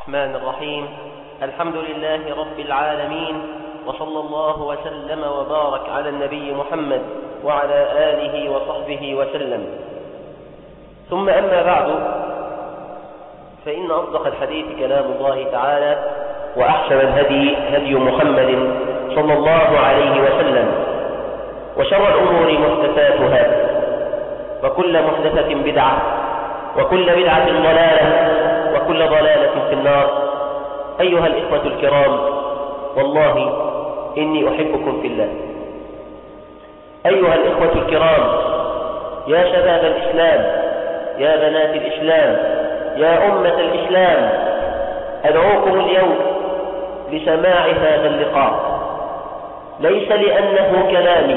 الرحمن الرحيم الحمد لله رب العالمين وصلى الله وسلم وبارك على النبي محمد وعلى آله وصحبه وسلم ثم أما بعد فإن أصدق الحديث كلام الله تعالى وأحسن الهدي هدي محمد صلى الله عليه وسلم وشر الأمور محدثاتها وكل محدثة بدعة وكل بدعة ضلالة وكل ضلالة في النار أيها الإخوة الكرام والله إني أحبكم في الله أيها الإخوة الكرام يا شباب الإسلام يا بنات الإسلام يا أمة الإسلام أدعوكم اليوم لسماع هذا اللقاء ليس لأنه كلامي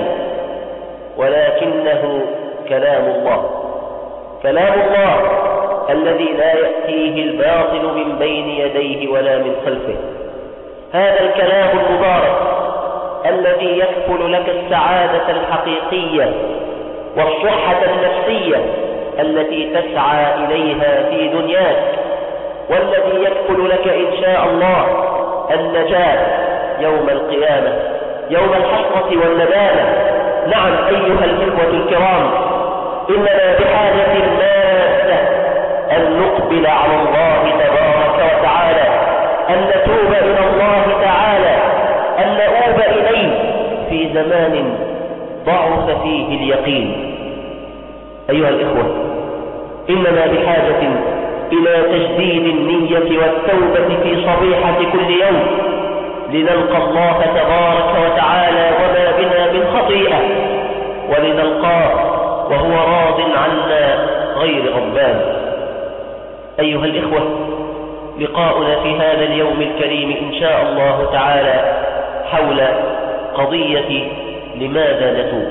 ولكنه كلام الله كلام الله الذي لا يأتيه الباطل من بين يديه ولا من خلفه هذا الكلام المبارك الذي يكفل لك السعادة الحقيقية والصحة النفسية التي تسعى إليها في دنياك والذي يكفل لك إن شاء الله النجاة يوم القيامة يوم الحسرة والندامة نعم أيها الإخوة الكرام إننا بحاجة ماسة أن نقبل على الله تبارك وتعالى أن نتوب إلى الله تعالى أن نؤوب إليه في زمان ضعف فيه اليقين أيها الإخوة إننا بحاجة إلى تجديد النية والتوبة في صبيحة كل يوم لنلقى الله تبارك وتعالى وما بنا من خطيئة ولنلقاه وهو راض عنا غير غضبان أيها الإخوة لقاؤنا في هذا اليوم الكريم إن شاء الله تعالى حول قضية لماذا نتوب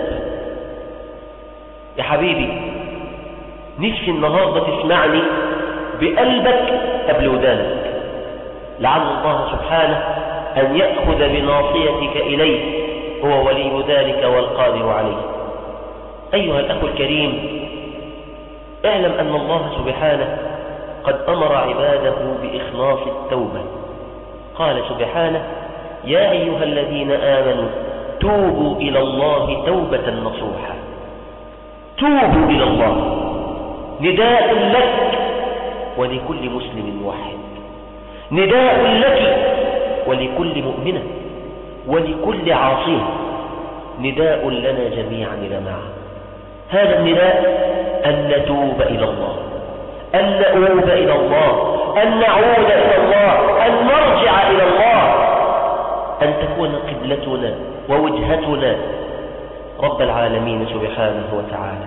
يا حبيبي نفسي النهاردة تسمعني بقلبك قبل ودانك لعل الله سبحانه أن يأخذ بناصيتك إليه هو ولي ذلك والقادر عليه أيها الأخ الكريم اعلم أن الله سبحانه قد أمر عباده بإخلاص التوبة قال سبحانه يا أيها الذين آمنوا توبوا إلى الله توبة نصوحا توبوا إلى الله نداء لك ولكل مسلم واحد نداء لك ولكل مؤمنة ولكل عاصية نداء لنا جميعا إلى معه هذا النداء أن نتوب إلى الله أن نؤوب إلى الله أن نعود إلى الله أن نرجع إلى الله أن تكون قبلتنا ووجهتنا رب العالمين سبحانه وتعالى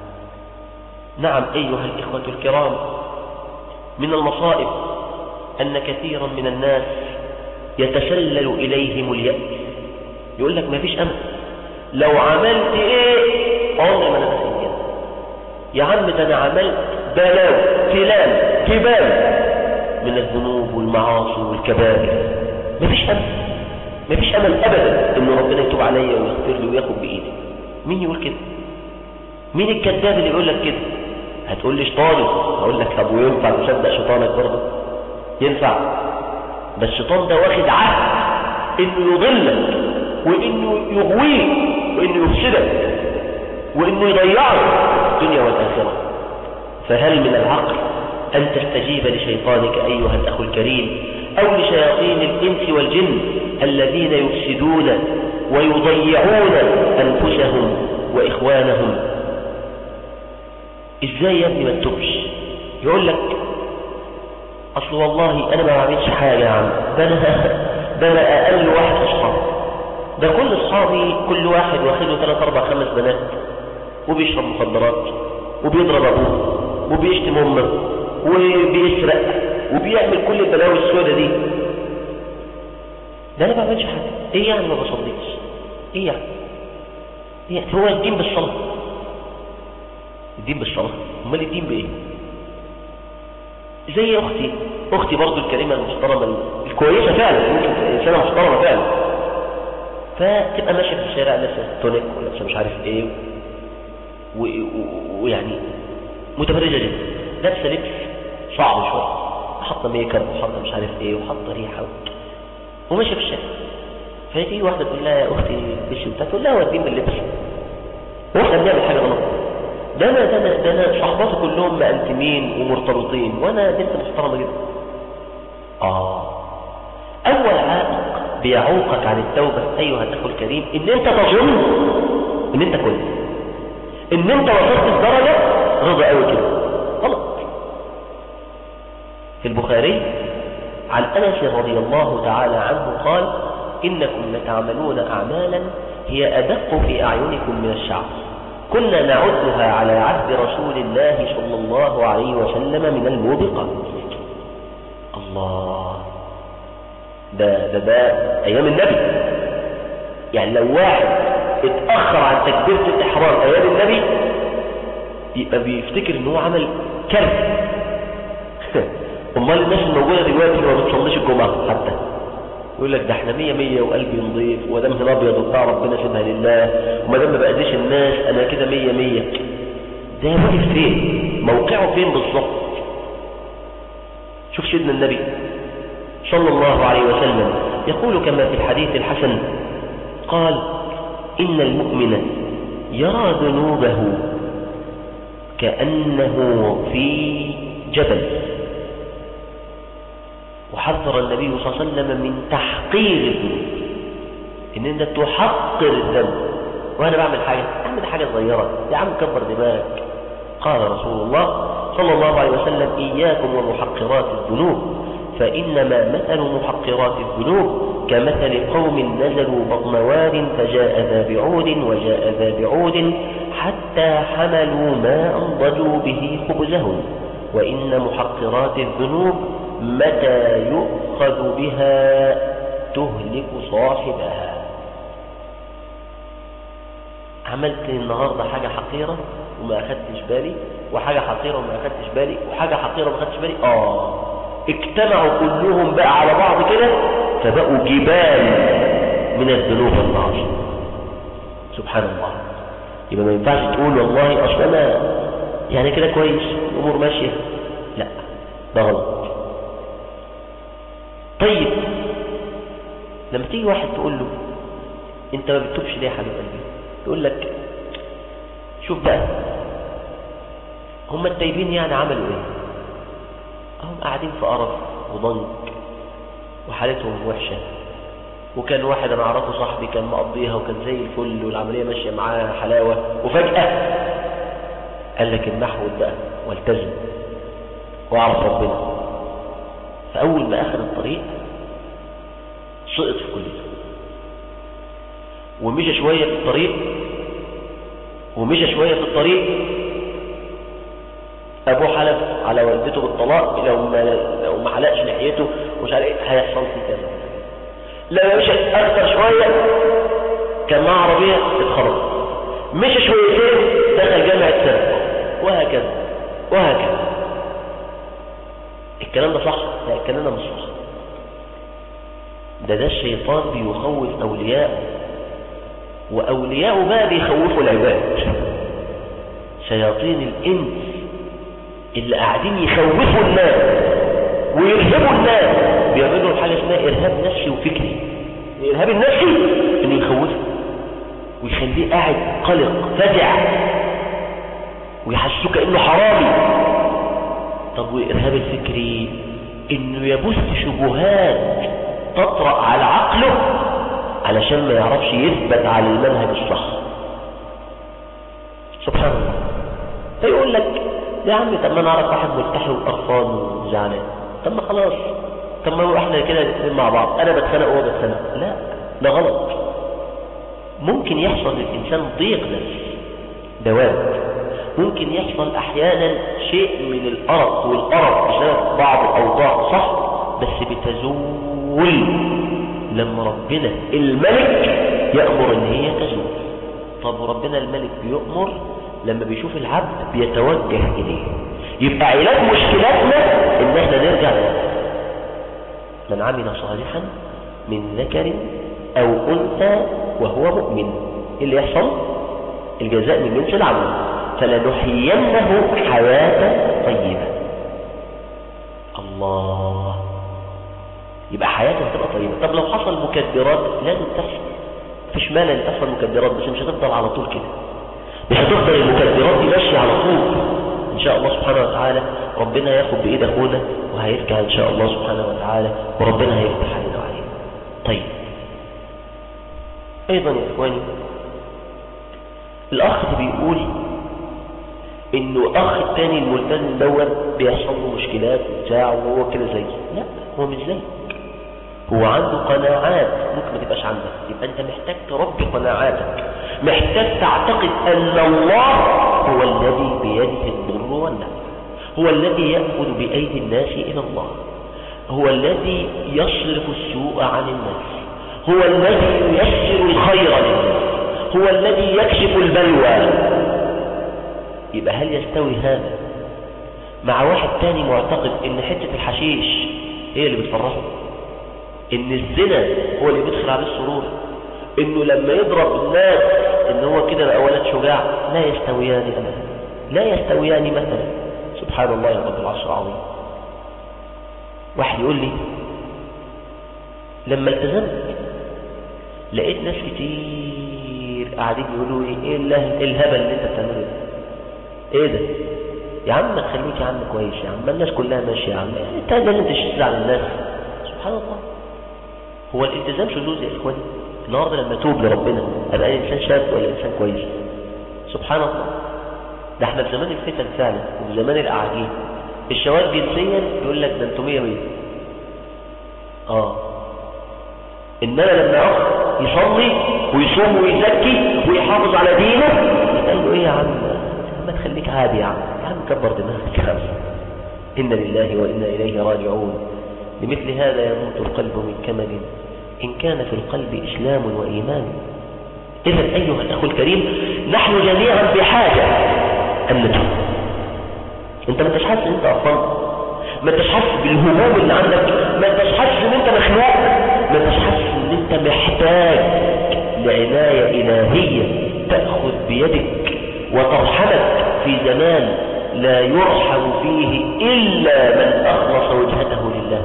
نعم أيها الإخوة الكرام من المصائب أن كثيرا من الناس يتسلل إليهم اليأس يقول لك ما فيش أمل لو عملت إيه عمري ما أنا داخل الجنة يا عم ده أنا عملت بلاو تلال جبال من الذنوب والمعاصي والكبائر ما فيش أمل ما فيش أمل أبدا إن ربنا يتوب عليا ويغفر لي وياخد بإيدي مين يقول كده مين الكذاب اللي يقول لك كده هتقول لي شيطاني هقول لك طب وينفع تصدق شيطانك برضه ينفع بس الشيطان ده واخد عهد انه يضلك وانه يغويك وانه يفسدك وانه يضيعك في الدنيا والاخره فهل من العقل ان تستجيب لشيطانك ايها الاخ الكريم او لشياطين الانس والجن الذين يفسدون ويضيعون انفسهم واخوانهم ازاي يا ابني ما تتوبش يقول لك اصل والله انا ما بعملش حاجه يا عم ده انا ده انا اقل واحد في اصحابي ده كل اصحابي كل واحد واخد له 3 4 5 بنات وبيشرب مخدرات وبيضرب ابوه وبيشتم امه وبيسرق وبيعمل كل البلاوي السوداء دي ده انا ما بعملش حاجه ايه يعني ما بصليش ايه يعني إيه يعني؟ هو الدين بالصلاه الدين بالصلاه امال الدين بايه زي اختي اختي برضو الكريمه المحترمه الكويسه فعلا ممكن انسانه محترمه فعلا فتبقى ماشيه في الشارع لابسه تونيك ولابسه مش عارف ايه ويعني متبرجه جدا لابسه لبس صعب شويه وحاطه ميك اب وحاطه مش عارف ايه وحاطه ريحه وماشيه في الشارع فيجي واحده تقول لها يا اختي البشي بتاعتها تقول لها ودين باللبس واحنا بنعمل حاجه غلط ده انا ده انا ده انا صحباتي كلهم مأنتمين ومرتبطين وانا بنت محترمه جدا اه اول عائق بيعوقك عن التوبه ايها الاخ الكريم ان انت تظن ان انت كويس ان انت وصلت لدرجه رضا قوي كده غلط في البخاري عن انس رضي الله تعالى عنه قال انكم لتعملون اعمالا هي ادق في اعينكم من الشعر كنا نعدها على عهد رسول الله صلى الله عليه وسلم من الموبقات الله ده ده ده ايام النبي يعني لو واحد اتاخر عن تكبيره الاحرام ايام النبي يبقى بيفتكر ان هو عمل كارثه امال الناس الموجوده دلوقتي ما بتصليش الجمعه حتى يقول لك ده احنا مية مية وقلبي نضيف ودم هنا ابيض وبتاع ربنا سيبها لله وما دام ما باذيش الناس انا كده مية مية ده واقف فين موقعه فين بالظبط شوف سيدنا النبي صلى الله عليه وسلم يقول كما في الحديث الحسن قال إن المؤمن يرى ذنوبه كأنه في جبل وحذر النبي صلى الله عليه وسلم من تحقير الذنوب ان انت تحقر الذنب وانا بعمل حاجة اعمل حاجة صغيرة يا عم كبر دماغك قال رسول الله صلى الله عليه وسلم إياكم ومحقرات الذنوب فإنما مثل محقرات الذنوب كمثل قوم نزلوا بطن واد فجاء ذا بعود وجاء ذا بعود حتى حملوا ما أنضجوا به خبزهم وإن محقرات الذنوب متى يؤخذ بها تهلك صاحبها عملت النهاردة حاجة حقيرة وما أخدتش بالي وحاجة حقيرة وما أخدتش بالي وحاجة حقيرة وما أخدتش بالي آه اجتمعوا كلهم بقى على بعض كده فبقوا جبال من الذنوب والمعاصي سبحان الله يبقى ما ينفعش تقول والله اصل انا يعني كده كويس الامور ماشيه لا ده غلط طيب لما تيجي واحد تقول له انت ما بتتوبش ليه يا حبيب قلبي يقول لك شوف بقى هم التايبين يعني عملوا ايه هم قاعدين في قرف وضنك وحالتهم وحشة وكان واحد انا اعرفه صاحبي كان مقضيها وكان زي الفل والعملية ماشية معاه حلاوة وفجأة قال لك النحو بقى والتزم واعرف ربنا فاول ما اخذ الطريق سقط في كليته ومشى شوية في الطريق ومشى شوية في الطريق ابوه حلف على والدته بالطلاق لو ما لو ما حلقش لحيته ومش عارف ايه هيحصل فيه كذا لما مشى اكتر شويه كان معاه عربيه اتخبط مشى شويتين دخل جامعه سنه وهكذا وهكذا الكلام ده صح لا الكلام ده مش صح ده ده الشيطان بيخوف اولياءه واولياءه بقى بيخوفوا العباد شياطين الانس اللي قاعدين يخوفوا الناس ويرهبوا الناس بيعملوا حاجه اسمها ارهاب نفسي وفكري الارهاب النفسي انه يخوفه ويخليه قاعد قلق فزع ويحسسه كانه حرامي طب والارهاب الفكري انه يبث شبهات تطرا على عقله علشان ما يعرفش يثبت على المنهج الصح سبحان الله فيقول لك يا عم طب ما انا اعرف واحد ملتحي وقرفان وزعلان طب ما خلاص طب ما احنا كده الاثنين مع بعض انا بتخانق وهو بيتخانق لا ده غلط ممكن يحصل للانسان ضيق نفس ده وارد ممكن يحصل احيانا شيء من الارق والارق بسبب بعض الاوضاع صح بس بتزول لما ربنا الملك يامر ان هي تزول طب وربنا الملك بيؤمر لما بيشوف العبد بيتوجه إليه يبقى علاج مشكلاتنا إن احنا نرجع لله من عمل صالحا من ذكر أو أنثى وهو مؤمن اللي يحصل الجزاء من جنس العمل فلنحيينه حياة طيبة الله يبقى حياتك تبقى طيبة طب لو حصل مكدرات لازم تحصل مفيش مانع ان تحصل مكدرات بس مش هتفضل على طول كده مش هتفضل المكدرات دي ماشيه على طول ان شاء الله سبحانه وتعالى ربنا ياخد بايد اخونا وهيرجع ان شاء الله سبحانه وتعالى وربنا هيفتح علينا وعليه طيب ايضا يا اخواني الاخ اللي بيقول انه اخ التاني الملتزم دون بيحصل له مشكلات وبتاع وهو كده زي لا هو مش زي هو عنده قناعات ممكن ما تبقاش عندك يبقى انت محتاج تربي قناعاتك محتاج تعتقد ان الله هو الذي بيده الضر والنفع هو الذي يأخذ بأيدي الناس إلى الله هو الذي يصرف السوء عن الناس هو الذي ييسر الخير للناس هو الذي يكشف البلوى يبقى هل يستوي هذا مع واحد تاني معتقد ان حتة الحشيش هي اللي بتفرحه ان الزنا هو اللي بيدخل عليه السرور انه لما يضرب الناس ان هو كده بقى ولد شجاع لا يستويان ابدا لا يستويان مثلا سبحان الله يا رب العرش العظيم واحد يقول لي لما التزمت لقيت ناس كتير قاعدين يقولوا لي ايه الهبل اللي انت بتعمله ده ايه ده يا عم ما تخليك يا عم كويس يا عم الناس كلها ماشيه يا عم انت لازم تشتغل على الناس سبحان الله هو الالتزام شذوذ يا اخواني النهارده لما توب لربنا ابقى انسان شاب ولا انسان كويس سبحان الله ده احنا في زمان الفتن فعلا وفي زمان الاعاجيب الشباب جنسيا يقول لك ده انتم 100 100 اه انما لما اخ يصلي ويصوم ويزكي ويحافظ على دينه يقول له ايه يا عم ما تخليك عادي يا عم يا عم كبر دماغك يا عم إن لله وإنا إليه راجعون لمثل هذا يموت القلب من كمد إن كان في القلب إسلام وإيمان إذا أيها الأخ الكريم نحن جميعا بحاجة أن نتوب أنت ما انتش حاسس أن أنت أفضل ما انتش حاسس بالهموم اللي عندك ما انتش حاسس أن أنت مخنوق ما انتش حاسس أن أنت محتاج لعناية إلهية تأخذ بيدك وترحمك في زمان لا يرحم فيه إلا من أخلص وجهته لله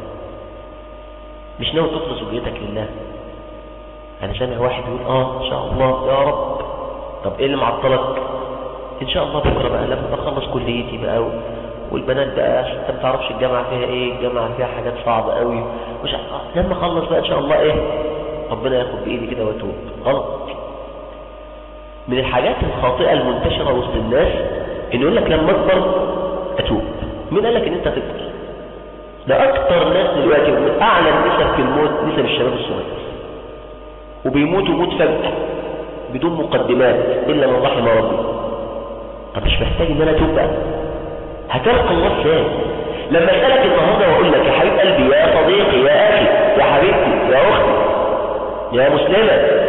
مش ناوي تخلص وجهتك لله أنا سامع واحد يقول آه إن شاء الله يا رب طب إيه اللي معطلك إن شاء الله بكرة بقى لما أخلص كليتي بقى والبنات بقى عشان انت ما تعرفش الجامعة فيها ايه الجامعة فيها حاجات صعبة قوي مش آه لما اخلص بقى ان شاء الله ايه ربنا ياخد بايدي كده واتوب غلط من الحاجات الخاطئة المنتشرة وسط الناس انه يقول لك لما اكبر اتوب مين قال لك ان انت تكبر ده اكتر ناس دلوقتي من اعلى النسب في الموت نسب الشباب الصغير وبيموتوا موت فجأة بدون مقدمات الا من رحم ربي طب مش محتاج ان انا اتوب بقى هتلقى الله ازاي لما اسالك النهارده واقول لك يا حبيب قلبي يا صديقي يا اخي يا حبيبتي يا اختي يا مسلمه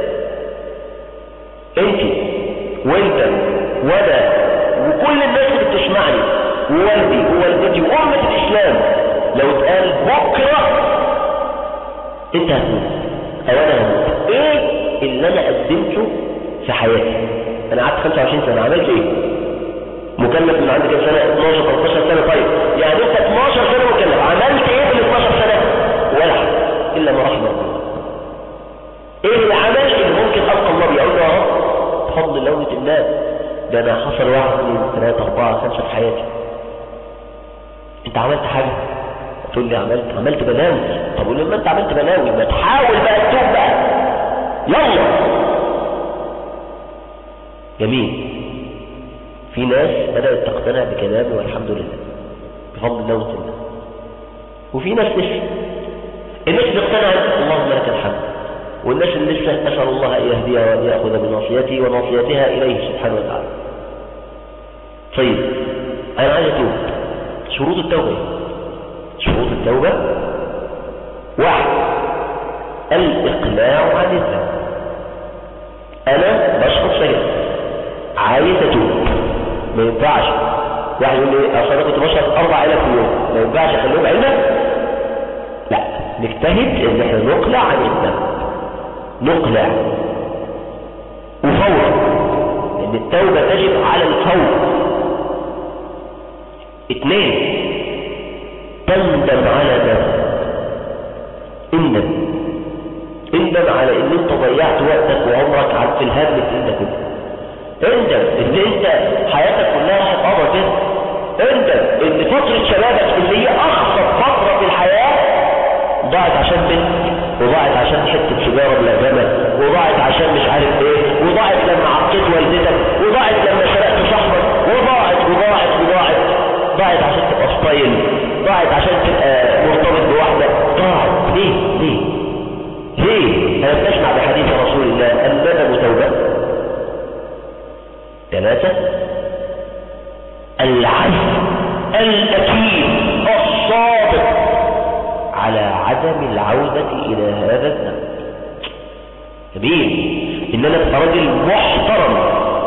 انت وانت وانا وكل الناس اللي بتسمعني ووالدي ووالدتي وأمة الإسلام لو اتقال بكرة انت هتموت او انا هموت ايه اللي انا قدمته في حياتي انا قعدت 25 سنة عملت ايه مكلف من عندي كام سنة 12 13 سنة طيب يعني انت 12 سنة مكلف عملت ايه في ال 12 سنة ولا حاجة الا ما رحم ربنا ايه العمل اللي ممكن القى الله بيه اقول له يا رب بفضل لونة الله ده انا حصل واحد اثنين ثلاثة اربعة خمسة في حياتي انت عملت حاجة تقول لي عملت عملت بلاوي طب ولما انت عملت بلاوي ما تحاول بقى تتوب بقى يلا جميل في ناس بدأت تقتنع بكلامي والحمد لله بفضل لونة الله وفي ناس لسه الناس اللي اقتنعت اللهم لك الحمد والناس اللي لسه أسأل الله أن يهديها وأن يأخذ بناصيتي وناصيتها إليه سبحانه وتعالى طيب أنا عايز أتوب شروط التوبة شروط التوبة واحد الإقلاع عن الذنب أنا بشرب سجن عايز أتوب ما ينفعش واحد يقول لي أصل أنا كنت بشرب أربع علب في اليوم ما ينفعش أخليهم علبة لا نجتهد إن احنا نقلع عن الذنب نقلع وفورا لأن التوبة تجب على الفور اثنين تندم على ذلك اندم اندم على ان انت ضيعت وقتك وعمرك على في الهم اللي انت كده اندم ان انت حياتك كلها راحت قضى كده اندم ان فترة شبابك اللي هي اخطر فترة في الحياة ضاعت عشان بنت وضاعت عشان حتة سيجارة ملازمة وضاعت عشان مش عارف ايه وضاعت لما عقيت والدتك وضاعت لما سرقت صاحبك وضاعت وضاعت وضاعت ضاعت عشان تبقى ستايل ضاعت عشان تبقى مرتبط بواحدة ضاعت ليه ليه ليه انا بسمع بحديث رسول الله الندم توبة ثلاثة العزم الأكيد الصادق على عدم العودة إلى هذا الذنب جميل إن أنا أبقى راجل محترم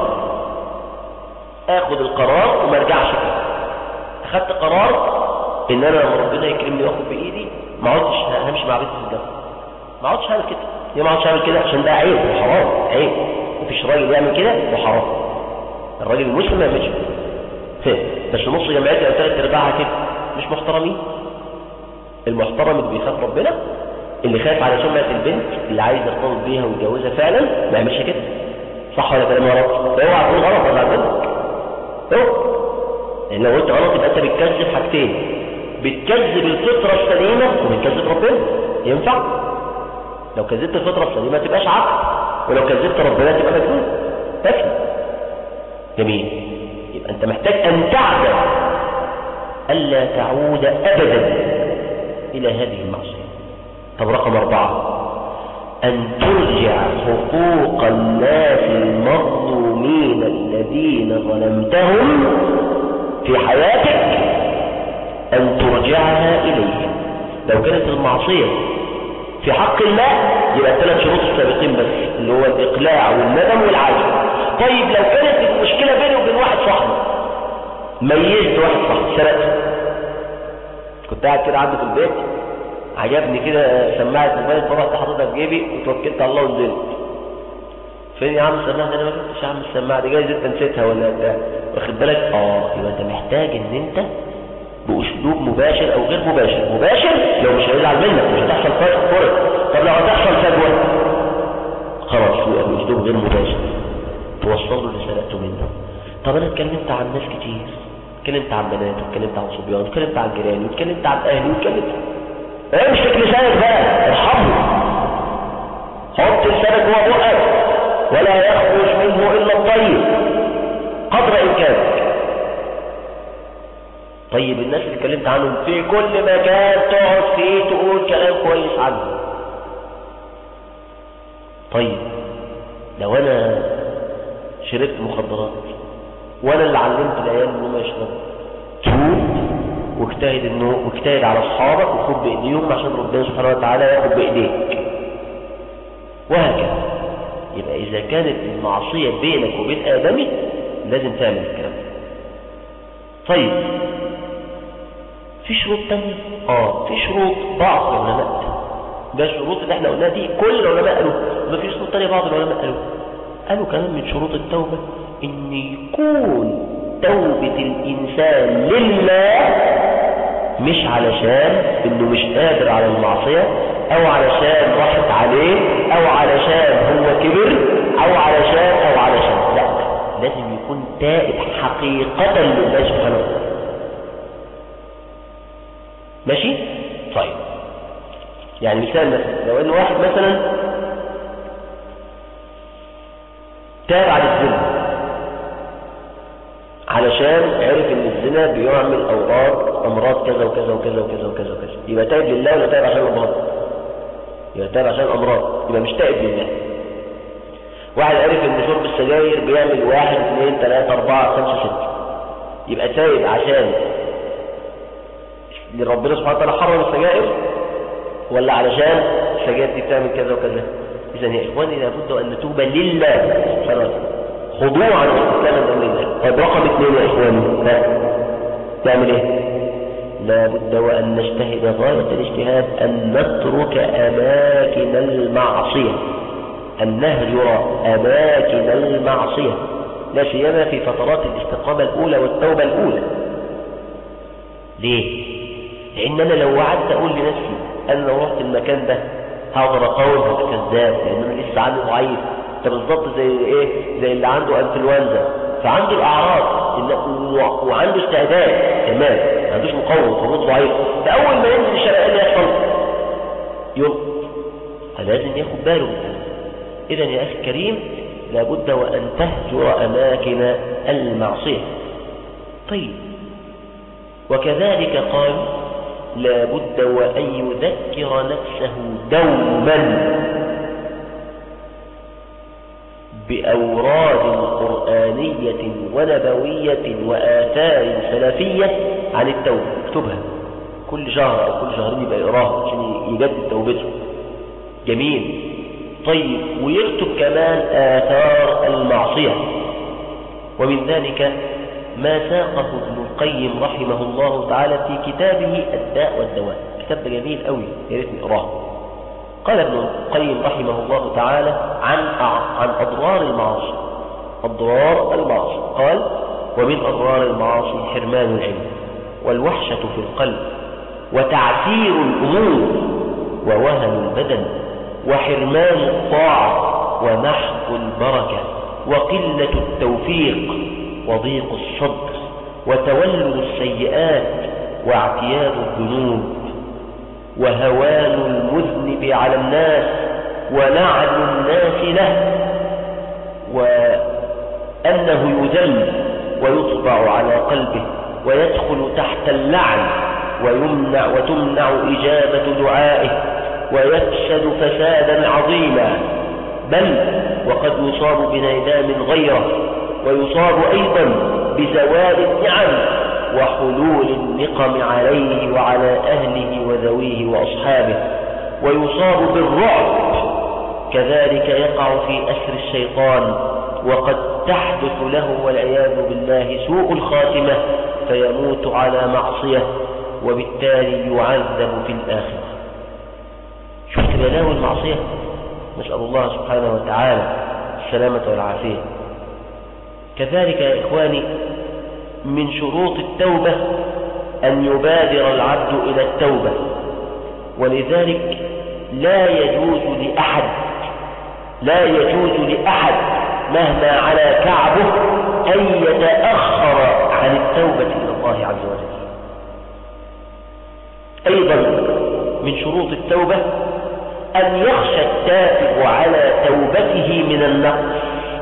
آخد القرار وما ارجعش كده أخدت قرار إن أنا لما ربنا يكرمني وآخد بإيدي ما عدتش همشي مع بنت الجنة ما عدتش هعمل كده ليه ما عدتش هعمل كده عشان ده عيب وحرام عيب مفيش راجل يعمل كده وحرام الراجل المسلم ما يعملش كده بس نص جمعيتي او ثلاث ارباعها كده مش محترمين المحترم اللي بيخاف ربنا اللي خايف على سمعة البنت اللي عايز يرتبط بيها ويتجوزها فعلا ما يعملش كده صح ولا كلام غلط اوعى تقول غلط ولا عندك اوعى لان لو قلت غلط يبقى انت بتكذب حاجتين بتكذب الفطره السليمه وبتكذب ربنا ينفع لو كذبت الفطره السليمه ما تبقاش عقل ولو كذبت ربنا تبقى مجنون تفهم جميل يبقى انت محتاج ان تعلم الا تعود ابدا الى هذه المعصيه طب رقم اربعه ان ترجع حقوق الناس المظلومين الذين ظلمتهم في حياتك ان ترجعها اليهم لو كانت المعصيه في حق الله يبقى الثلاث شروط السابقين بس اللي هو الاقلاع والندم والعزم طيب لو كانت المشكله بيني وبين واحد صاحبي ميزت واحد صاحبي سرقته كنت قاعد كده عندي في البيت عجبني كده سماعه موبايل فرحت حاططها في جيبي وتوكلت على الله ونزلت فين يا عم السماعه انا ما جبتش يا عم السماعه دي جايز انت نسيتها ولا بتاع واخد بالك اه يبقى انت محتاج ان انت باسلوب مباشر او غير مباشر مباشر لو مش هيزعل منك مش هتحصل فرق طب لو هتحصل فجوه خلاص يبقى باسلوب غير مباشر توصل له اللي سرقته منه طب انا اتكلمت عن ناس كتير اتكلمت عن بنات واتكلمت عن صبيان واتكلمت عن جيراني واتكلمت عن اهلي واتكلمت امسك لسانك بقى ارحمه حط لسانك جوه بقك ولا يخرج منه الا الطيب قدر امكانك طيب الناس اللي اتكلمت عنهم في كل مكان تقعد فيه تقول كلام كويس عنهم طيب لو انا شربت مخدرات وانا اللي علمت العيال انهم يشربوا توب واجتهد انه واجتهد على اصحابك وخد بايديهم عشان ربنا سبحانه وتعالى ياخد بايديك وهكذا يبقى اذا كانت المعصيه بينك وبين ادمي لازم تعمل الكلام ده طيب في شروط تانية اه في شروط بعض العلماء ده الشروط اللي احنا قلناها دي كل العلماء قالوا ما في شروط تانية بعض العلماء قالوا قالوا كمان من شروط التوبة ان يكون توبة الانسان لله مش علشان انه مش قادر على المعصية او علشان راحت عليه او علشان هو كبر او علشان او علشان لا لازم يكون تائب حقيقة لله سبحانه وتعالى ماشي طيب يعني مثال مثلا لو ان واحد مثلا تاب على الزنا علشان عرف ان الزنا بيعمل اوراد امراض كذا وكذا وكذا وكذا وكذا وكذا يبقى تائب لله ولا تائب عشان الامراض يبقى تائب عشان الامراض يبقى مش تائب لله واحد عرف ان شرب السجاير بيعمل واحد اثنين ثلاثة اربعة خمسة ستة يبقى تائب عشان ربنا سبحانه وتعالى حرم السجائر ولا علشان السجائر دي بتعمل كذا وكذا اذا يا اخواني لابد ان نتوب لله سبحانه وتعالى خضوعا واستسلاما لله طيب رقم اثنين يا اخواني ها تعمل ايه لابد وان نجتهد غايه الاجتهاد ان نترك اماكن المعصيه أن نهجر أماكن المعصية لا سيما في فترات الاستقامة الأولى والتوبة الأولى ليه؟ لان انا لو قعدت اقول لنفسي انا لو رحت المكان ده هقدر اقاوم هبقى كذاب لان انا لسه عندي ضعيف ده بالظبط زي ايه زي اللي عنده انفلونزا فعنده الاعراض وعنده استعداد تمام ما عندوش مقاومه قوته ضعيف فاول ما ينزل الشارع اللي يحصل يلقط فلازم ياخد باله من هذا اذا يا اخي الكريم لابد وان تهجر اماكن المعصيه طيب وكذلك قال لابد وان يذكر نفسه دوما بأوراد قرآنية ونبوية وآثار سلفية عن التوبة اكتبها كل شهر أو كل شهرين يبقى يقراها عشان يجدد توبته جميل طيب ويكتب كمان آثار المعصية ومن ذلك ما ساقه ابن القيم رحمه الله تعالى في كتابه الداء والدواء كتاب ده جميل قوي يا ريت نقراه قال ابن القيم رحمه الله تعالى عن عن أضرار المعاصي أضرار المعاصي قال ومن أضرار المعاصي حرمان العلم والوحشة في القلب وتعسير الأمور ووهن البدن وحرمان الطاعة ومحق البركة وقلة التوفيق وضيق الصدر وتولد السيئات واعتياد الذنوب وهوان المذنب على الناس ولعن الناس له وأنه يذل ويطبع على قلبه ويدخل تحت اللعن ويمنع وتمنع إجابة دعائه ويفسد فسادا عظيما بل وقد يصاب بنيدام غيره ويصاب أيضا بزوال النعم وحلول النقم عليه وعلى أهله وذويه وأصحابه ويصاب بالرعب كذلك يقع في أسر الشيطان وقد تحدث له والعياذ بالله سوء الخاتمة فيموت على معصية وبالتالي يعذب في الآخرة شفت بلاوي المعصية نسأل الله سبحانه وتعالى السلامة والعافية كذلك يا إخواني من شروط التوبة أن يبادر العبد إلى التوبة ولذلك لا يجوز لأحد لا يجوز لأحد مهما على كعبه أن يتأخر عن التوبة إلى الله عز وجل أيضا من شروط التوبة أن يخشى التائب على توبته من النقص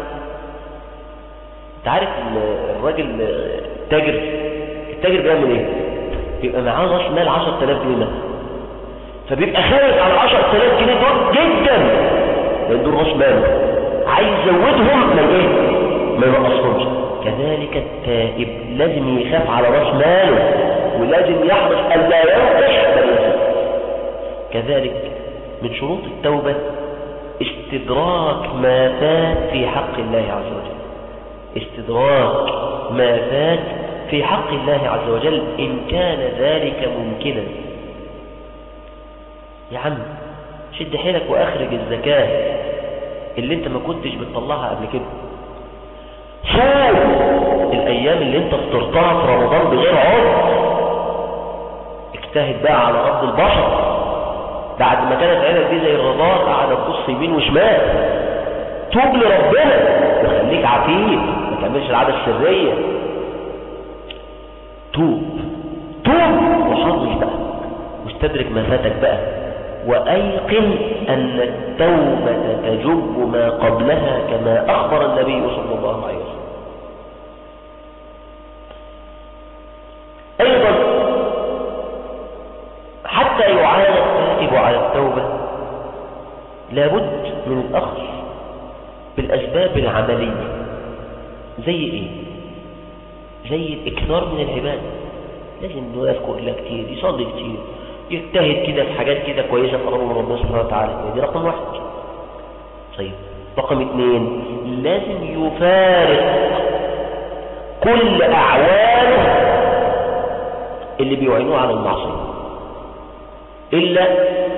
تعرف الراجل التاجر التاجر بيعمل ايه بيبقى معاه راس مال 10000 جنيه مثلا فبيبقى خايف على 10000 جنيه دول جدا لان دول راس ماله عايز يزودهم من ايه ما ينقصهمش كذلك التائب لازم يخاف على راس ماله ولازم يحرص الا ينقص بل يزيد كذلك من شروط التوبه استدراك ما فات في حق الله عز وجل استدراك ما فات في حق الله عز وجل إن كان ذلك ممكنا يا عم شد حيلك وأخرج الزكاة اللي انت ما كنتش بتطلعها قبل كده صوم الأيام اللي انت افطرتها في رمضان بغير عذر اجتهد بقى على غض البشر بعد ما كانت عينك دي زي الرضاء قاعدة تبص يمين وشمال توب لربنا وخليك عفيف ما تعملش العادة السرية توب توب وحافظ بقى واستدرك ما فاتك بقى وأيقن أن التوبة تجب ما قبلها كما أخبر النبي صلى الله عليه وسلم أيضا حتى يعاد التائب على التوبة لابد من الأخذ بالأسباب العملية زي إيه؟ زي الإكثار من العبادة لازم إنه يذكر الله كتير يصلي كتير يجتهد كده في حاجات كده كويسة تقربه من ربنا سبحانه وتعالى دي رقم واحد طيب رقم اثنين لازم يفارق كل أعوانه اللي بيعينوه على المعصية إلا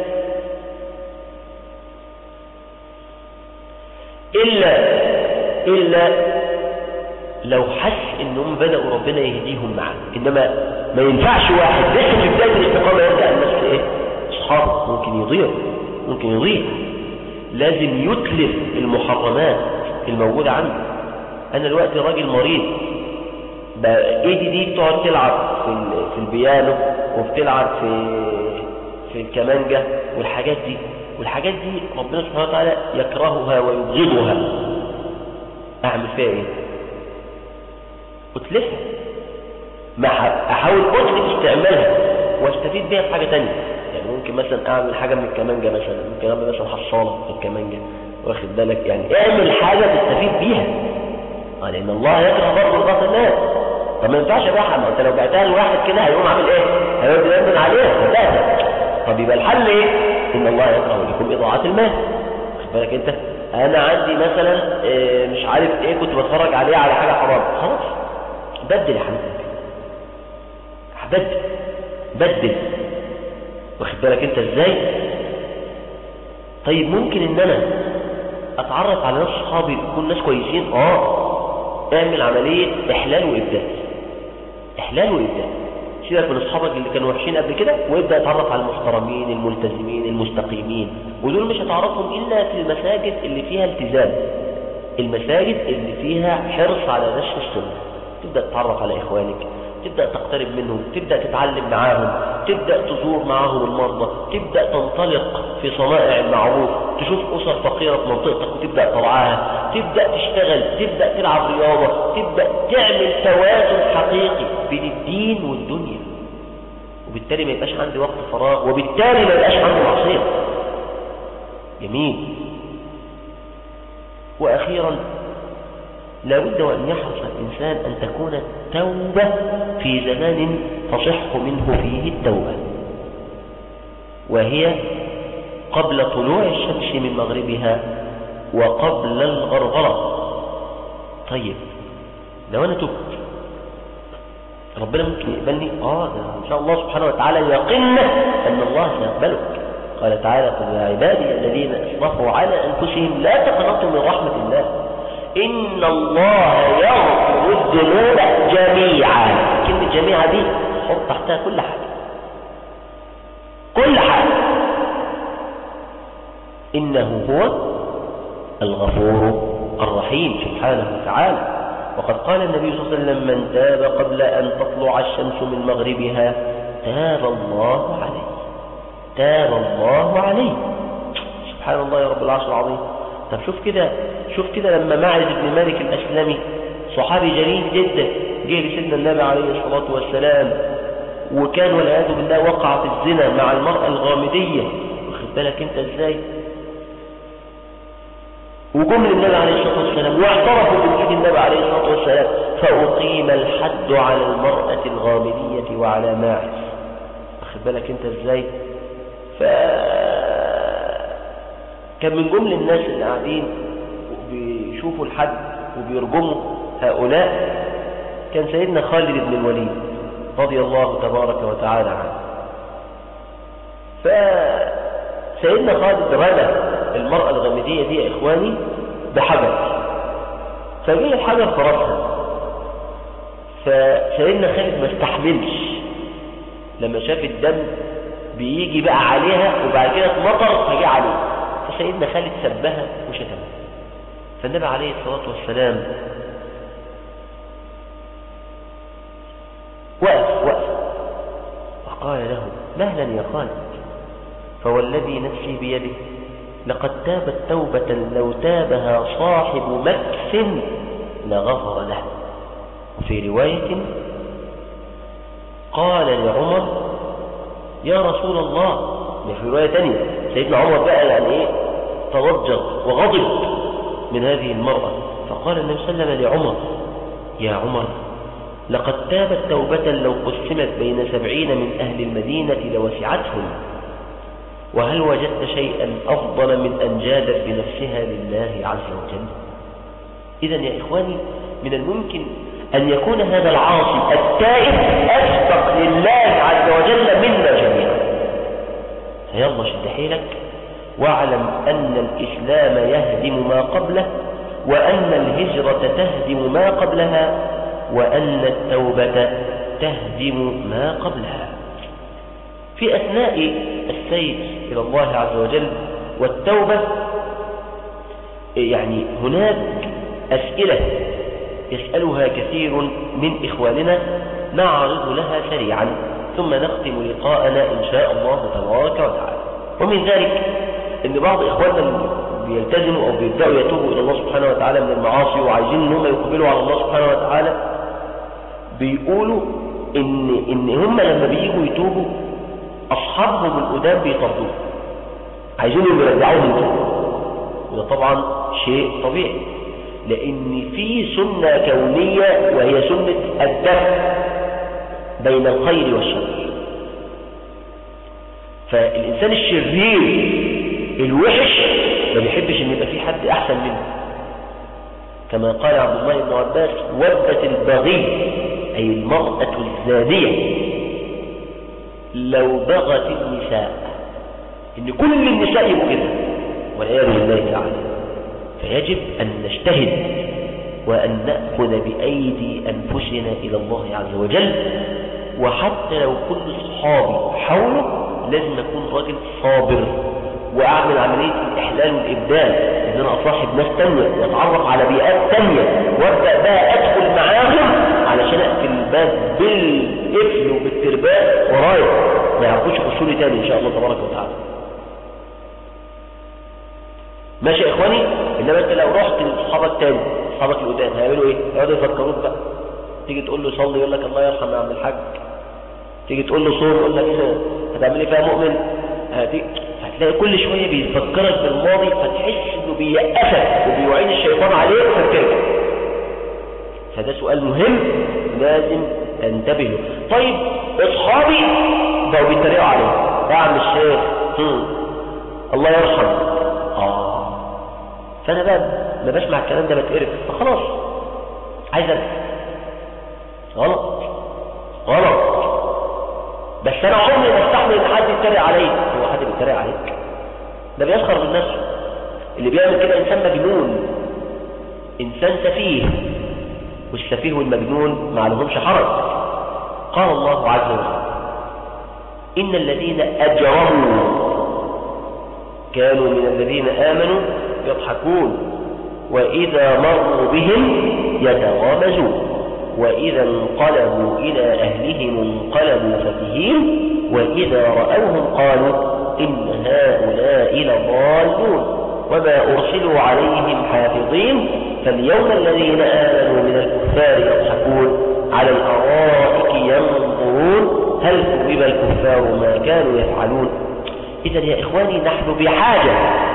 إلا إلا لو حس إنهم بدأوا ربنا يهديهم معاه إنما ما ينفعش واحد لسه في بداية الاستقامة أصحابه ممكن يضيع ممكن يضيع لازم يتلف المحرمات الموجودة عنده أنا دلوقتي راجل مريض ايدي دي بتقعد تلعب في في البيانو وبتلعب في في الكمانجة والحاجات دي والحاجات دي ربنا سبحانه وتعالى يكرهها ويبغضها اعمل فيها ايه اتلفها ما احاول اتلف استعمالها واستفيد بيها في حاجة تانية يعني ممكن مثلا اعمل حاجة من الكمانجة مثلا ممكن اعمل مثلا حصالة في الكمانجة واخد بالك يعني اعمل حاجة تستفيد بيها آه، لان الله يكره برضه الغاث الناس طب ما ينفعش ابيعها ما انت لو بعتها لواحد كده هيقوم عامل ايه هيقعد يندم عليها فتاتا طب يبقى الحل ايه ان الله يكره لكم اضاعه المال خد بالك انت انا عندي مثلا آه، مش عارف ايه كنت بتفرج عليه على حاجه حرام خلاص بدل يا حبيبي بدل بدل واخد بالك انت ازاي طيب ممكن ان انا اتعرف على ناس صحابي يكون ناس كويسين اه اعمل عمليه احلال وابدال احلال وابدال سيبك من اصحابك اللي كانوا وحشين قبل كده وابدا اتعرف على المحترمين الملتزمين المستقيمين ودول مش هتعرفهم الا في المساجد اللي فيها التزام المساجد اللي فيها حرص على نشر السنه تبدا تتعرف على اخوانك تبدأ تقترب منهم تبدأ تتعلم معاهم تبدأ تزور معاهم المرضى تبدأ تنطلق في صنائع المعروف تشوف أسر فقيرة في منطقتك وتبدأ ترعاها تبدأ تشتغل تبدأ تلعب رياضة تبدأ تعمل توازن حقيقي بين الدين والدنيا وبالتالي ما يبقاش عندي وقت فراغ وبالتالي ما يبقاش عندي معصية جميل وأخيرا لا بد وأن يحرص الإنسان أن تكون التوبة في زمان تصح منه فيه التوبة وهي قبل طلوع الشمس من مغربها وقبل الغرغرة طيب لو أنا تبت ربنا ممكن يقبلني آه إن شاء الله سبحانه وتعالى يقن أن الله سيقبلك قال تعالى قل يا عبادي الذين أسرفوا على أنفسهم لا تقنطوا من رحمة الله إن الله يغفر الذنوب جميعا كلمة جميعا دي حط تحتها كل حاجة كل حاجة إنه هو الغفور الرحيم سبحانه وتعالى وقد قال النبي صلى الله عليه وسلم من تاب قبل أن تطلع الشمس من مغربها تاب الله عليه تاب الله عليه سبحان الله يا رب العرش العظيم طب شوف كده شوف كده لما معز بن مالك الأسلمي صحابي جليل جدا جه لسيدنا النبي عليه الصلاة والسلام وكان والعياذ بالله وقع في الزنا مع المرأة الغامدية واخد بالك انت ازاي وجم للنبي عليه الصلاة والسلام واعترفوا بوجود النبي عليه الصلاة والسلام فأقيم الحد على المرأة الغامدية وعلى ماعز واخد بالك انت ازاي ف كان من جمل الناس اللي قاعدين بيشوفوا الحد وبيرجموا هؤلاء كان سيدنا خالد بن الوليد رضي الله تبارك وتعالى عنه فسيدنا خالد رمى المرأة الغامدية دي يا إخواني بحجر فجاء الحجر فرسها فسيدنا خالد ما استحملش لما شاف الدم بيجي بقى عليها وبعد كده اتمطر فجاء عليه فسيدنا خالد سبها وشتمها فالنبي عليه الصلاة والسلام وقف وقف وقال له مهلا يا خالد فوالذي نفسي بيده لقد تابت توبة لو تابها صاحب مكس لغفر له وفي رواية قال لعمر يا رسول الله في رواية تانية سيدنا عمر بقى يعني ايه توجر وغضب من هذه المرأة فقال النبي صلى الله عليه وسلم لعمر يا عمر لقد تابت توبة لو قسمت بين سبعين من أهل المدينة لوسعتهم وهل وجدت شيئا أفضل من أن جادت بنفسها لله عز وجل إذا يا إخواني من الممكن أن يكون هذا العاصي التائب أسبق لله عز وجل منا جميعا فيلا شد حيلك واعلم أن الإسلام يهدم ما قبله وأن الهجرة تهدم ما قبلها وأن التوبة تهدم ما قبلها في أثناء السير إلى الله عز وجل والتوبة يعني هناك أسئلة يسألها كثير من إخواننا نعرض لها سريعا ثم نختم لقاءنا إن شاء الله تبارك وتعالى ومن ذلك أن بعض إخواننا بيلتزموا أو بيبدأوا يتوبوا إلى الله سبحانه وتعالى من المعاصي وعايزين أنهم يقبلوا على الله سبحانه وتعالى بيقولوا إن, إن هم لما بييجوا يتوبوا أصحابهم القدام بيطردوه عايزينهم يرجعوهم تاني وده طبعا شيء طبيعي لأن في سنة كونية وهي سنة الدفع بين الخير والشر فالإنسان الشرير الوحش ما بيحبش ان يبقى في حد احسن منه كما قال عبد الله بن عباس ودت البغي اي المرأة الزانية لو بغت النساء ان كل النساء يبقوا كده والعياذ بالله تعالى فيجب ان نجتهد وان ناخذ بايدي انفسنا الى الله عز وجل وحتى لو كل صحابي حوله لازم اكون راجل صابر واعمل عمليه الاحلال والابدال ان انا اصاحب ناس تانية واتعرف على بيئات تانية وابدا بقى ادخل معاهم علشان اقفل الباب بالقفل وبالترباء ورايا ما يعرفوش يخشوا لي تاني ان شاء الله تبارك وتعالى ماشي يا اخواني انما انت لو رحت لاصحابك تاني اصحابك القدام هيعملوا ايه يقعدوا يفكروك بقى تيجي تقول له صلي يقول لك الله يرحم يا عم الحاج تيجي تقول له صوم يقول لك هتعمل ايه فيها مؤمن هتيجي هتلاقي كل شوية بيفكرك بالماضي فتحس انه بيأسك وبيعين الشيطان عليك فترجع فده سؤال مهم لازم تنتبه له طيب اصحابي بقوا بيتريقوا عليه يا عم الشيخ الله يرحم اه فانا بقى ما بسمع الكلام ده بتقرف فخلاص عايز ارجع غلط غلط بس انا عمري ما استحمل ان حد يتريق عليا هو حد بيتريق عليك ده بيسخر من نفسه اللي بيعمل كده انسان مجنون انسان سفيه والسفيه والمجنون ما عليهمش حرج قال الله عز وجل ان الذين اجرموا كانوا من الذين امنوا يضحكون واذا مروا بهم يتغامزون وإذا انقلبوا إلى أهلهم انقلبوا فكهين وإذا رأوهم قالوا إن هؤلاء لضالون وما أرسلوا عليهم حافظين فاليوم الذين آمنوا من الكفار يضحكون على الأرائك ينظرون هل ثوب الكفار ما كانوا يفعلون إذا يا إخواني نحن بحاجة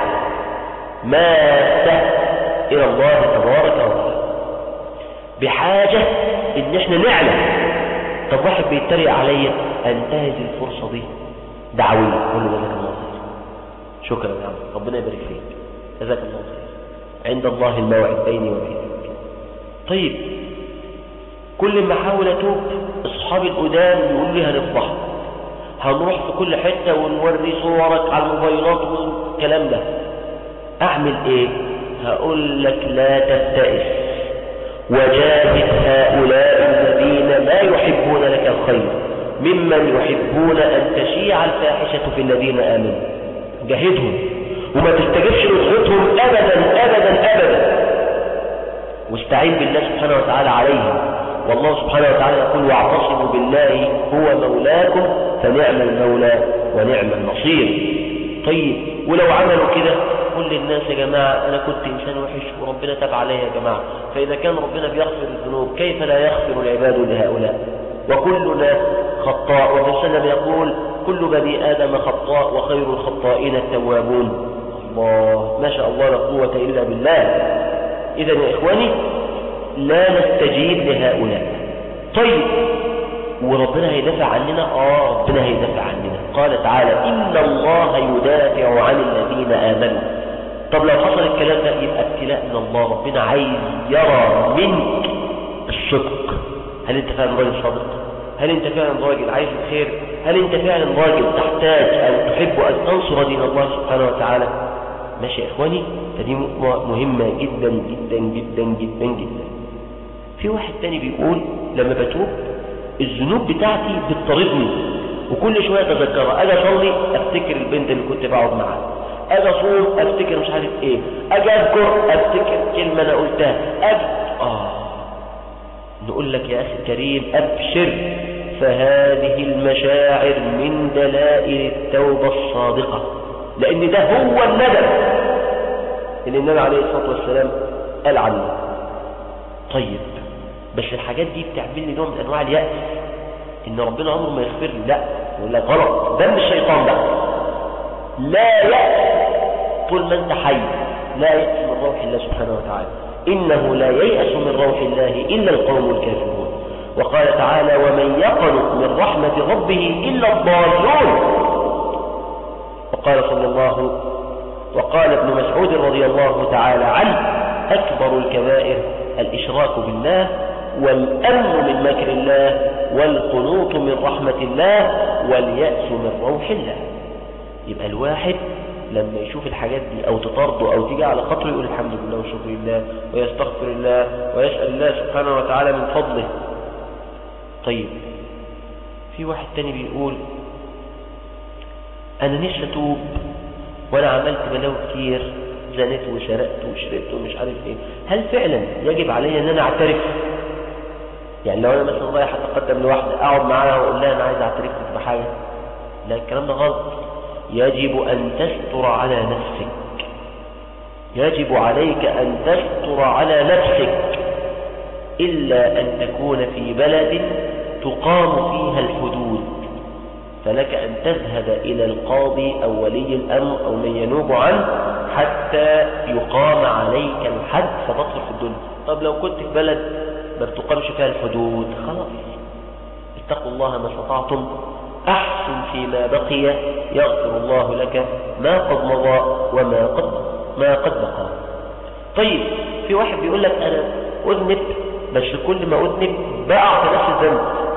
ماسة إلى الله تبارك وتعالى بحاجة ان احنا نعلم طب واحد بيتريق عليا انتهز الفرصة دي دعوية قول له جزاك الله خير شكرا يا عم ربنا يبارك فيك جزاك الله خير عند الله الموعد بيني وبينك طيب كل ما احاول اتوب اصحابي القدام يقولوا لي هنفضحك هنروح في كل حتة ونوري صورك على الموبايلات والكلام ده اعمل ايه هقول لك لا تبتئس وجاهد هؤلاء الذين لا يحبون لك الخير ممن يحبون أن تشيع الفاحشة في الذين آمنوا جاهدهم وما تستجبش لصوتهم أبدا أبدا أبدا واستعين بالله سبحانه وتعالى عليهم والله سبحانه وتعالى يقول واعتصموا بالله هو مولاكم فنعم المولى ونعم النصير طيب ولو عملوا كده قل للناس يا جماعة أنا كنت إنسان وحش وربنا تاب علي يا جماعة فإذا كان ربنا بيغفر الذنوب كيف لا يغفر العباد لهؤلاء وكلنا خطاء والنبي صلى الله عليه وسلم يقول كل بني آدم خطاء وخير الخطائين التوابون الله ما شاء الله لا قوة إلا بالله إذا يا إخواني لا نستجيب لهؤلاء طيب وربنا هيدافع عننا آه ربنا هيدافع عننا قال تعالى إن الله يدافع عن الذين آمنوا طب لو حصل الكلام ده يبقى ابتلاء من الله ربنا عايز يرى منك الصدق هل انت فعلا راجل صادق هل انت فعلا راجل عايز الخير هل انت فعلا راجل تحتاج او تحب ان تنصر دين الله سبحانه وتعالى ماشي يا اخواني فدي مهمة جدا جدا جدا جدا جدا في واحد تاني بيقول لما بتوب الذنوب بتاعتي بتطاردني وكل شوية اتذكرها اجي اصلي افتكر البنت اللي كنت بقعد معاها اجي اصوم افتكر مش عارف ايه اجي اذكر افتكر كلمة انا قلتها اجي اه نقول لك يا اخي الكريم ابشر فهذه المشاعر من دلائل التوبة الصادقة لان ده هو الندم اللي النبي عليه الصلاة والسلام قال عنه طيب بس الحاجات دي بتعمل لي نوع من انواع اليأس ان ربنا عمره ما يغفر لي لا يقول لك غلط ده من الشيطان ده لا يأس طول ما انت حي لا يأس من روح الله سبحانه وتعالى إنه لا ييأس من روح الله إلا القوم الكافرون وقال تعالى ومن يقنط من رحمة ربه إلا الضالون وقال صلى الله وقال ابن مسعود رضي الله تعالى عنه أكبر الكبائر الإشراك بالله والأمن من مكر الله والقنوط من رحمة الله واليأس من روح الله يبقى الواحد لما يشوف الحاجات دي أو تطرده أو تيجي على خاطره يقول الحمد لله والشكر لله ويستغفر الله ويسأل الله سبحانه وتعالى من فضله طيب في واحد تاني بيقول أنا نفسي أتوب وأنا عملت بلاوي كتير زنت وسرقت وشربت ومش عارف إيه هل فعلا يجب علي أن أنا أعترف يعني لو أنا مثلا رايح أتقدم لواحدة أقعد معاها وأقول لها أنا عايز أعترف لك بحاجة لا الكلام ده غلط يجب أن تستر على نفسك يجب عليك أن تستر على نفسك إلا أن تكون في بلد تقام فيها الحدود فلك أن تذهب إلى القاضي أو ولي الأمر أو من ينوب عنه حتى يقام عليك الحد فتطلق في الدنيا طب لو كنت في بلد ما بتقامش فيها الحدود خلاص اتقوا الله ما استطعتم أحسن فيما بقي يغفر الله لك ما قد مضى وما قد ما قد بقى طيب في واحد بيقول لك أنا أذنب بس كل ما أذنب بقع في نفس الذنب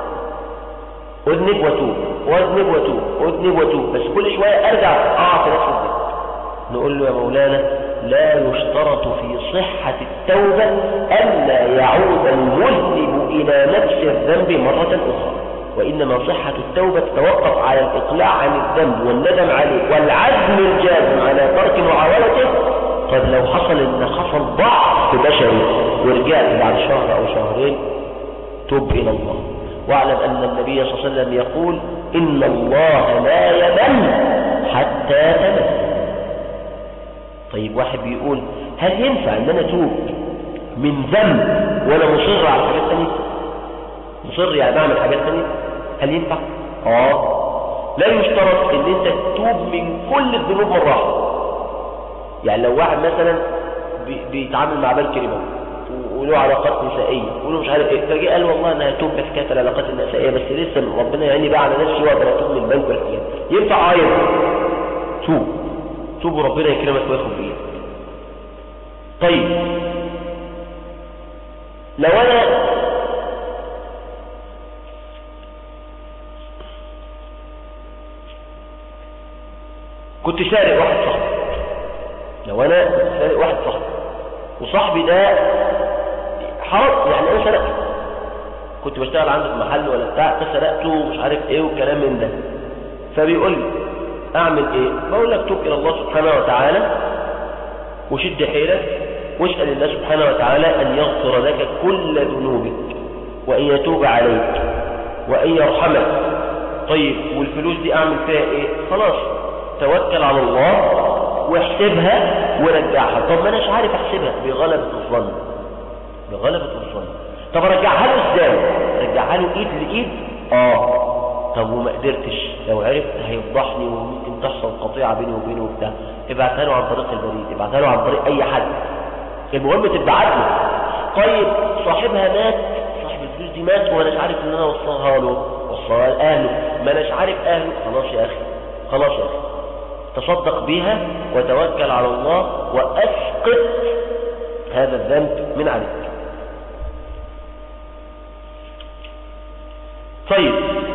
أذنب وتوب وأذنب وتوب أذنب وتوب بس كل شوية أرجع أقع في نفس الذنب نقول له يا مولانا لا يشترط في صحة التوبة ألا يعود المذنب إلى نفس الذنب مرة أخرى وإنما صحة التوبة تتوقف على الإقلاع عن الذنب والندم عليه والعزم الجازم على ترك معاولته طب لو حصل إن حصل ضعف بشري ورجعت بعد شهر أو شهرين توب إلى الله واعلم أن النبي صلى الله عليه وسلم يقول إن الله لا يمن حتى تمن طيب واحد بيقول هل ينفع ان انا اتوب من ذنب وانا مصر على حاجات ثانيه مصر يعني بعمل حاجات ثانيه هل ينفع اه لا يشترط ان انت تتوب من كل الذنوب مره واحده يعني لو واحد مثلا بيتعامل مع بنك ربا وله علاقات نسائيه وله مش عارف ايه فجي قال والله انا هتوب في حكايه العلاقات النسائيه بس لسه ربنا يعني بقى على نفسي واقدر اتوب من البنك والحاجات ينفع ايضا توب توب وربنا يكرمك وياخد بايدك طيب لو انا كنت سارق واحد صاحبي لو انا كنت سارق واحد صاحبي وصاحبي ده حرام يعني انا سرقته كنت بشتغل عنده في محل ولا بتاع فسرقته ومش عارف ايه والكلام من ده فبيقول لي اعمل ايه بقول لك توب الى الله سبحانه وتعالى وشد حيلك واسال الله سبحانه وتعالى ان يغفر لك كل ذنوبك وان يتوب عليك وان يرحمك طيب والفلوس دي اعمل فيها ايه خلاص توكل على الله واحسبها ورجعها طب ما اناش عارف احسبها بغلبة الظن بغلبة الظن طب ارجعها له ازاي رجعها له ايد لايد اه طب وما قدرتش لو عرفت هيفضحني وممكن تحصل قطيعة بيني وبينه وبتاع ابعتها له عن طريق البريد ابعتها له عن طريق اي حد المهم تبعت له طيب صاحبها مات صاحب الفلوس دي مات وانا مش عارف ان انا اوصلها له وصلها لاهله ما اناش عارف اهله خلاص يا اخي خلاص يا اخي تصدق بها وتوكل على الله واسقط هذا الذنب من عليك طيب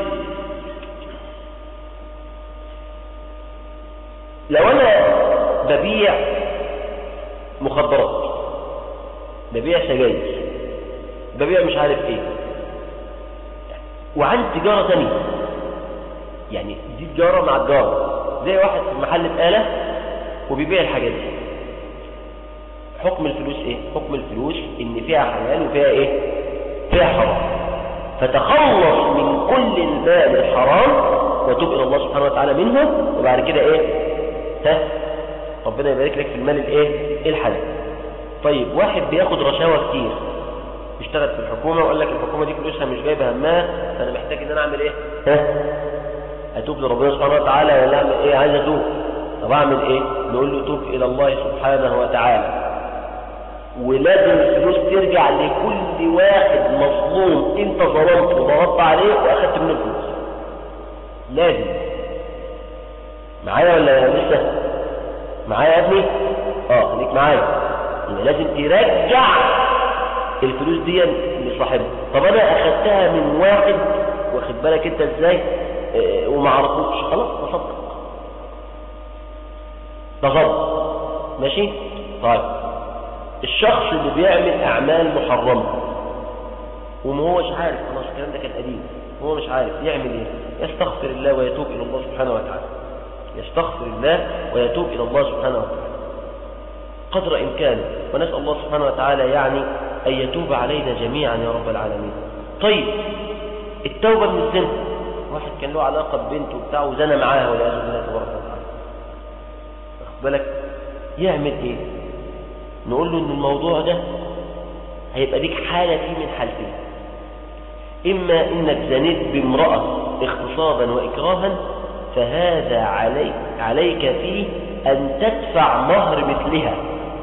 لو انا ببيع مخدرات ببيع سجاير ببيع مش عارف ايه وعندي تجارة ثانية يعني دي تجارة مع تجارة زي واحد في محل بقالة وبيبيع الحاجات دي حكم الفلوس ايه حكم الفلوس ان فيها حلال وفيها ايه فيها حرام فتخلص من كل المال الحرام وتوب الى الله سبحانه وتعالى منه وبعد كده ايه ها ربنا يبارك لك في المال الايه الحلال طيب واحد بياخد رشاوى كتير بيشتغل في الحكومة وقال لك الحكومة دي فلوسها مش جايبه همها فانا محتاج ان انا اعمل ايه ها اتوب لربنا سبحانه وتعالى ولا اعمل ايه عايز اتوب طب اعمل ايه نقول له توب الى الله سبحانه وتعالى ولازم الفلوس ترجع لكل واحد مظلوم انت ظلمت وضغطت عليه واخدت منه الفلوس لازم معايا ولا لسه معايا يا ابني اه خليك معايا يبقى لازم ترجع الفلوس دي لصاحبها طب انا اخدتها من واحد واخد بالك انت ازاي اه وما عرفوش خلاص تصدق تصدق ماشي طيب الشخص اللي بيعمل اعمال محرمه وما هوش عارف خلاص الكلام ده كان قديم هو مش عارف يعمل ايه يستغفر الله ويتوب الى الله سبحانه وتعالى يستغفر الله ويتوب الى الله سبحانه وتعالى قدر امكانه ونسال الله سبحانه وتعالى يعني ان يتوب علينا جميعا يا رب العالمين طيب التوبه من الذنب واحد كان له علاقه ببنته وبتاعه وزنى معاها والعياذ بالله تبارك وتعالى واخد بالك يعمل ايه نقول له ان الموضوع ده هيبقى ليك حالة فيه من حالتين إما إنك زنيت بامرأة اغتصابا وإكراها فهذا عليك, عليك فيه أن تدفع مهر مثلها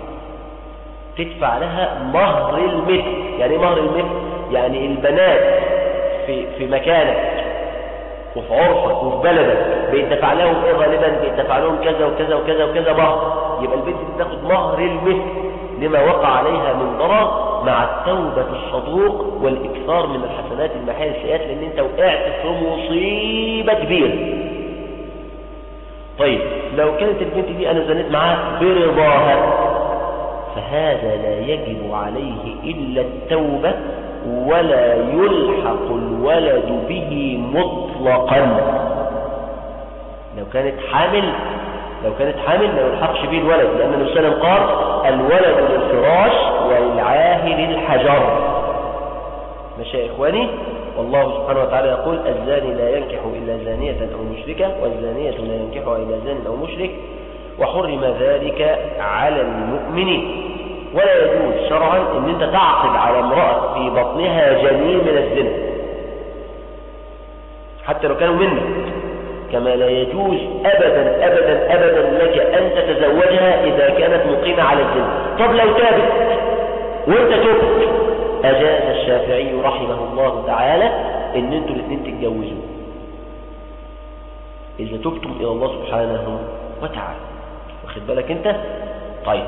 تدفع لها مهر المثل يعني مهر المثل يعني البنات في, في مكانك وفي عرفك وفي بلدك بيدفع لهم ايه غالبا بيدفع لهم كذا وكذا وكذا وكذا مهر يبقى البنت دي تاخد مهر المثل لما وقع عليها من ضرر مع التوبة الصدوق والإكثار من الحسنات المحال السيئات لأن أنت وقعت في مصيبة كبيرة طيب لو كانت البنت دي أنا زنيت معاها برضاها فهذا لا يجب عليه إلا التوبة ولا يلحق الولد به مطلقا لو كانت حامل لو كانت حامل ما يلحقش به الولد لأن النبي صلى الله عليه وسلم قال الولد للفراش وللعاهر الحجر ماشي يا إخواني والله سبحانه وتعالى يقول الزاني لا ينكح إلا زانية أو مشركة والزانية لا ينكحها إلا زان أو مشرك وحرم ذلك على المؤمنين ولا يجوز شرعا ان انت تعقد على امرأة في بطنها جنين من الزنا حتى لو كانوا منك كما لا يجوز أبدا أبدا أبدا لك أن تتزوجها إذا كانت مقيمة على الزنا طب لو تابت وانت تبت أجاز الشافعي رحمه الله تعالى ان انتوا الاثنين تتجوزوا إذا تبتم إلى الله سبحانه وتعالى واخد بالك انت طيب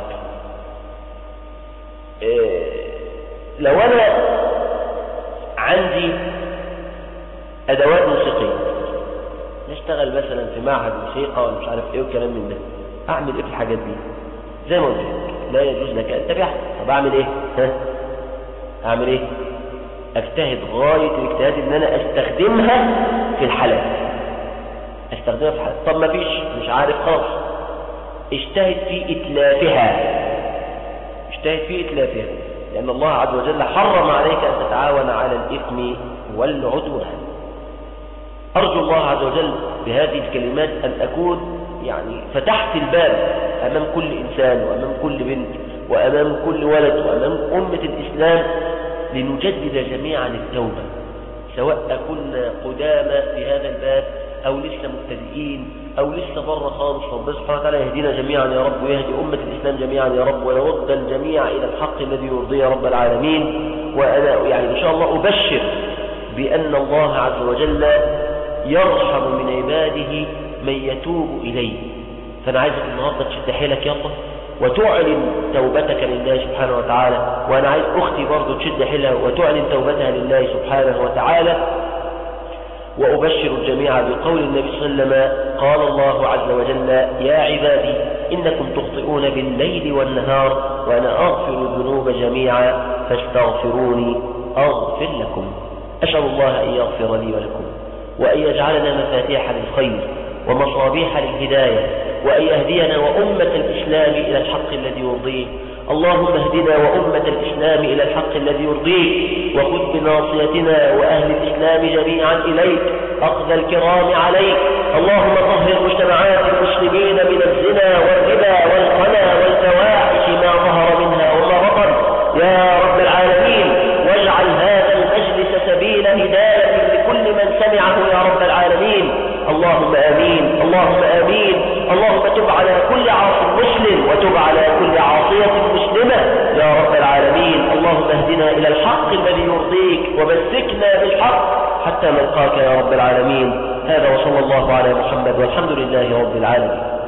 إيه لو أنا عندي أدوات موسيقية نشتغل مثلا في معهد موسيقى ولا مش عارف ايه والكلام من ده اعمل ايه في الحاجات دي زي ما قلت لا يجوز لك ان تبيعها طب اعمل ايه ها اعمل ايه اجتهد غاية الاجتهاد ان انا استخدمها في الحلال استخدمها في الحلال طب ما فيش مش عارف خلاص اجتهد في اتلافها اجتهد في اتلافها لان الله عز وجل حرم عليك ان تتعاون على الاثم والعدوان أرجو الله عز وجل بهذه الكلمات أن أكون يعني فتحت الباب أمام كل إنسان وأمام كل بنت وأمام كل ولد وأمام أمة الإسلام لنجدد جميعا التوبة سواء كنا قدامى في هذا الباب أو لسه مبتدئين أو لسه بره خالص ربنا سبحانه وتعالى يهدينا جميعا يا رب ويهدي أمة الإسلام جميعا يا رب ويرد الجميع إلى الحق الذي يرضي يا رب العالمين وأنا يعني إن شاء الله أبشر بأن الله عز وجل يرحم من عباده من يتوب إليه فأنا عايزك النهاردة تشد حيلك يلا وتعلن توبتك لله سبحانه وتعالى وأنا عايز أختي برضو تشد حيلها وتعلن توبتها لله سبحانه وتعالى وأبشر الجميع بقول النبي صلى الله عليه وسلم قال الله عز وجل يا عبادي إنكم تخطئون بالليل والنهار وأنا أغفر الذنوب جميعا فاستغفروني أغفر لكم أسأل الله أن يغفر لي ولكم وأن يجعلنا مفاتيح للخير ومصابيح للهداية وأن يهدينا وأمة الإسلام إلى الحق الذي يرضيه اللهم اهدنا وأمة الإسلام إلى الحق الذي يرضيك وخذ بناصيتنا وأهل الإسلام جميعا إليك أخذ الكرام عليك اللهم طهر مجتمعات المسلمين من الزنا والربا والقنا والفواحش ما ظهر منها وما بطن يا رب العالمين واجعل هذا المجلس سبيل هداية لكل من سمعه يا رب العالمين اللهم آمين اللهم آمين اللهم تب على كل عاص مسلم وتب على كل عاصية مسلمة يا رب العالمين اللهم اهدنا إلى الحق الذي يرضيك ومسكنا بالحق حتى نلقاك يا رب العالمين هذا وصلى الله على محمد والحمد لله رب العالمين